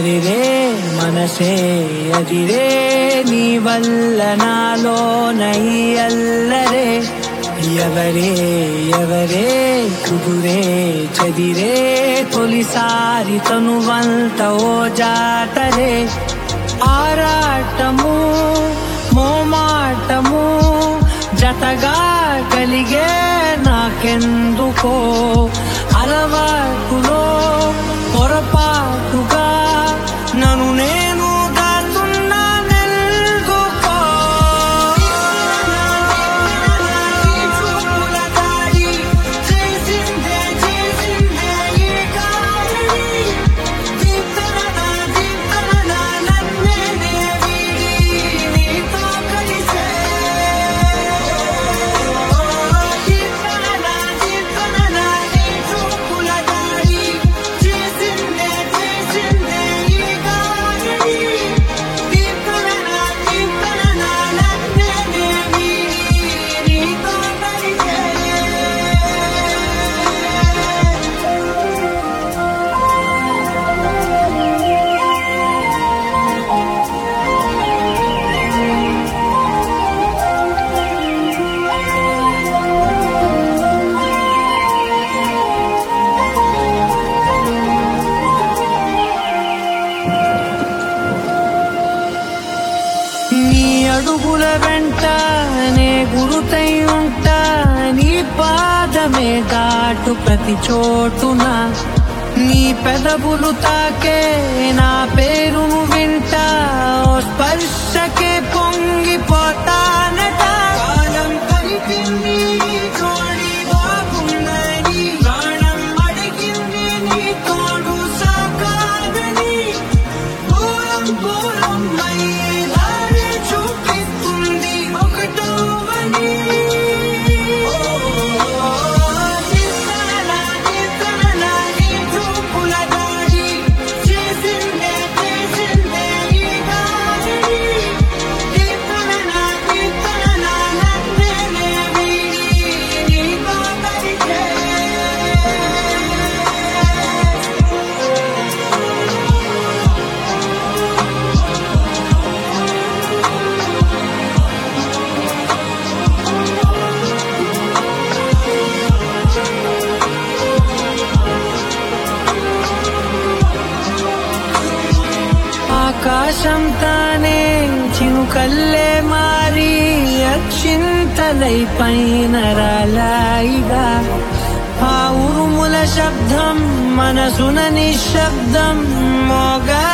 అరిరే మనసే అదిరే నీ వల్ల నాలో నై అల్లరే ఎవరే ఎవరే కుదురే చదిరే తొలిసారి తనువంత ఓ జాతరే ఆరాటము మోమాటము జతగా కలిగే నాకెందుకో అలవాటులో పొరపాటుగా నన్ను నేను దాచున్నా నెల్దుకో చేసిందే చేసిందే ఈ కారణి జీతననా జీతననా నన్నే వీడి నీతో కలిసే జీతననా జీతననా నీ చూపుల దాడి చేసిందే చేసిందే ఈ కారణి జీతననా జీతననా నన్నే వీడి నీతో కలిసే నీ అడుగుల వెంట నే గురుతై ఉంటా నీ పాదమే దాటు ప్రతి చోటున నీ పెదవులు తాకే నా పేరును వింటా ఓ స్పర్శకే పొంగిపోతానట కాలం కలిపింది జోడి బాగుందని ప్రాణం అడిగింది నీ తోడు సాకాదని దూరం దూరం అయ్యే దారి చూపిస్తుంది ఒకటోవని చిత్తనలా చిత్తనలా నీ చూపుల దాడి చేసిందే చేసిందే ఈ దారిని చిత్తనలా చిత్తనలా నన్నే వీడి నీతో కలిసే ఆకాశం తానే చినుకల్లే మారి అక్షింతలై పైన రాలాయిగా ఆ ఉరుముల శబ్దం మనసున నిశ్శబ్దం మోగా